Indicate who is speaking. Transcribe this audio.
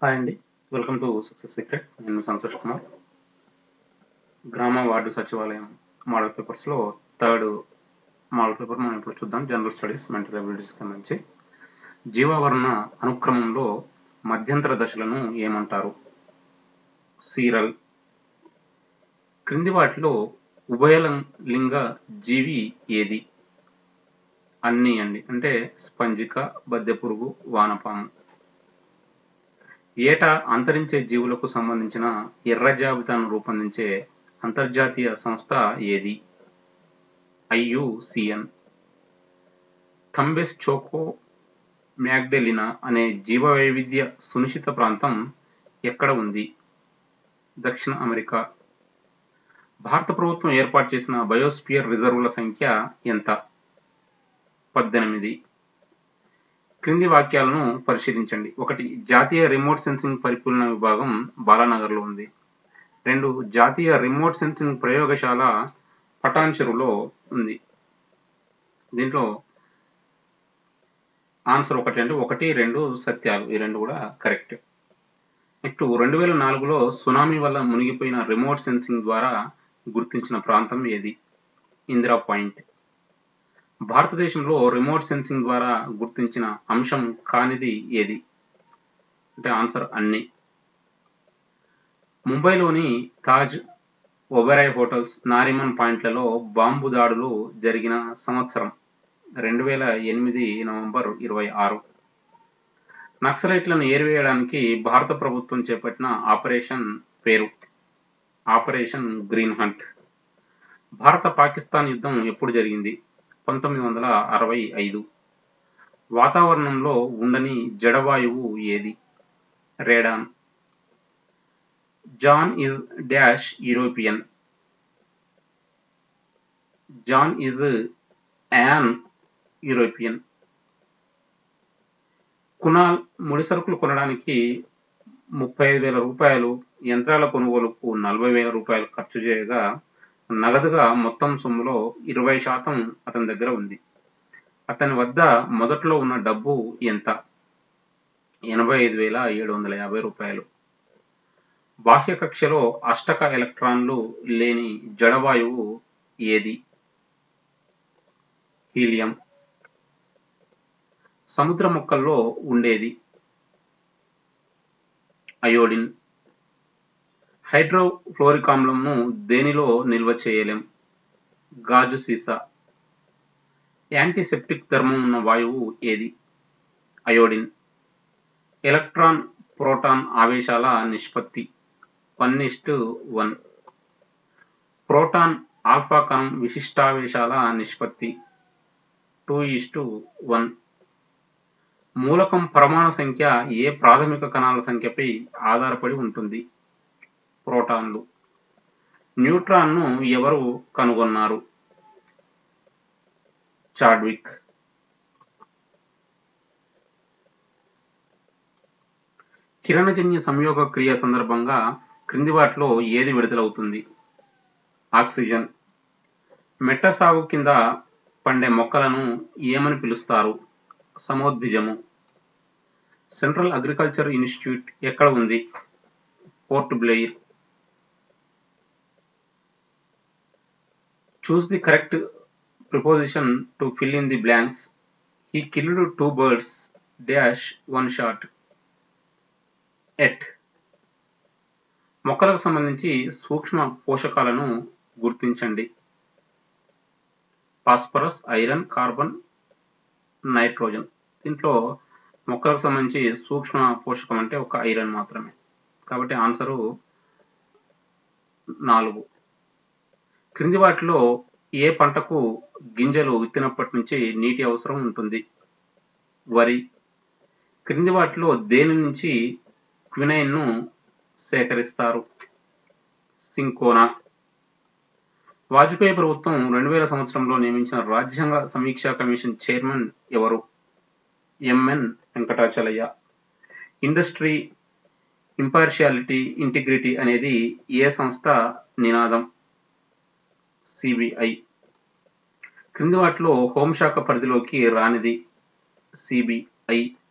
Speaker 1: hi అండి welcome to success secret నేను మీ సంతోష్ కుమార్ గ్రామ వార్డు సచివాలయం మోడల్ పేపర్స్లో థర్డ్ మోడల్ పేపర్ మనం ఇప్పుడు చూద్దాం జనరల్ స్టడీస్ మెంటల్ అబిలిటీస్ సంబంధించి జీవావరణ అనుక్రమంలో మధ్యంతర దశలను ఏమంటారు సీరల్ క్రింది వాటిలో ఉభయలింగ జీవి ఏది అన్నీ అండి అంటే స్పంజిక బద్దెపురుగు వానపాము ఏటా అంతరించే జీవులకు సంబంధించిన ఎర్ర జాబితాను రూపొందించే అంతర్జాతీయ సంస్థ ఏది ఐయుసిఎన్ థంబెస్ చోకో మ్యాగ్డెలినా అనే జీవవైవిధ్య సునిశ్చిత ప్రాంతం ఎక్కడ ఉంది దక్షిణ అమెరికా భారత ప్రభుత్వం ఏర్పాటు చేసిన బయోస్పియర్ రిజర్వుల సంఖ్య ఎంత పద్దెనిమిది క్రింది వాక్యాలను పరిశీలించండి ఒకటి జాతీయ రిమోట్ సెన్సింగ్ పరిపూర్ణ విభాగం బాలానగర్లో ఉంది రెండు జాతీయ రిమోట్ సెన్సింగ్ ప్రయోగశాల పటాన్చెరులో ఉంది దీంట్లో ఆన్సర్ ఒకటి అంటే ఒకటి రెండు సత్యాలు ఈ రెండు కూడా కరెక్ట్ నెక్స్ట్ రెండు వేల నాలుగులో సునామీ వల్ల మునిగిపోయిన రిమోట్ సెన్సింగ్ ద్వారా గుర్తించిన ప్రాంతం ఏది ఇందిరా పాయింట్ భారతదేశంలో రిమోట్ సెన్సింగ్ ద్వారా గుర్తించిన అంశం కానిది ఏది అంటే ఆన్సర్ అన్ని ముంబైలోని తాజ్ ఒబెరాయ్ హోటల్స్ నారిమన్ పాయింట్లలో బాంబు దాడులు జరిగిన సంవత్సరం రెండు వేల ఎనిమిది నవంబర్ ఇరవై ఆరు నక్సలైట్లను ఏరివేయడానికి భారత ప్రభుత్వం చేపట్టిన ఆపరేషన్ పేరు ఆపరేషన్ గ్రీన్ హంట్ భారత పాకిస్తాన్ యుద్ధం ఎప్పుడు జరిగింది పంతొమ్మిది వందల అరవై ఐదు వాతావరణంలో ఉండని జడవాయువు ఏది radon John is dash European John is an European కునాల్ ముడి సరుకులు కొనడానికి ముప్పై ఐదు వేల రూపాయలు యంత్రాల కొనుగోలుకు నలభై వేల రూపాయలు ఖర్చు చేయగా నగదుగా మొత్తం సొమ్ములో ఇరవై శాతం అతని దగ్గర ఉంది అతని వద్ద మొదట్లో ఉన్న డబ్బు ఎంత ఎనభై ఐదు వేల ఏడు వందల యాభై రూపాయలు బాహ్య కక్షలో అష్టక ఎలక్ట్రాన్లు లేని జడవాయువు ఏది హీలియం సముద్ర మొక్కల్లో ఉండేది అయోడిన్ హైడ్రోఫ్లోరిక్ ఆమ్లంను దేనిలో నిల్వ చేయలేం గాజు సీసా యాంటీసెప్టిక్ ధర్మం ఉన్న వాయువు ఏది అయోడిన్ ఎలక్ట్రాన్ ప్రోటాన్ ఆవేశాల నిష్పత్తి one is to one proton alpha కణం విశిష్టావేశాల నిష్పత్తి టూ ఇస్టు వన్ మూలకం పరమాణు సంఖ్య ఏ ప్రాథమిక కణాల సంఖ్యపై ఆధారపడి ఉంటుంది ప్రోటాన్లు న్యూట్రాన్ను ఎవరు కనుగొన్నారు చాడ్విక్ కిరణజన్య సంయోగ క్రియ సందర్భంగా క్రింది వాటిలో ఏది విడుదలవుతుంది ఆక్సిజన్ మెట్ట సాగు కింద పండే మొక్కలను ఏమని పిలుస్తారు సమోద్భిజము సెంట్రల్ అగ్రికల్చర్ ఇన్స్టిట్యూట్ ఎక్కడ ఉంది Port Blair choose the correct preposition to fill in the blanks he killed two birds dash one shot at మొక్కలకు సంబంధించి సూక్ష్మ పోషకాలను గుర్తించండి ఫాస్ఫరస్ ఐరన్ కార్బన్ నైట్రోజన్ దీంట్లో మొక్కలకు సంబంధించి సూక్ష్మ పోషకం అంటే ఒక ఐరన్ మాత్రమే కాబట్టి ఆన్సరు నాలుగు క్రింది వాటిలో ఏ పంటకు గింజలు విత్తినప్పటి నుంచి నీటి అవసరం ఉంటుంది వరి క్రింది వాటిలో దేని నుంచి క్వినైన్ను సేకరిస్తారు సింకోనా వాజ్పేయి ప్రభుత్వం రెండు వేల సంవత్సరంలో నియమించిన రాజ్యాంగ సమీక్షా కమిషన్ చైర్మన్ ఎవరు MN Venkatachalaiah industry impartiality integrity అనేది ఏ సంస్థ నినాదం సిబిఐ క్రింది వాటిలో హోంశాఖ పరిధిలోకి రానిది సిబిఐ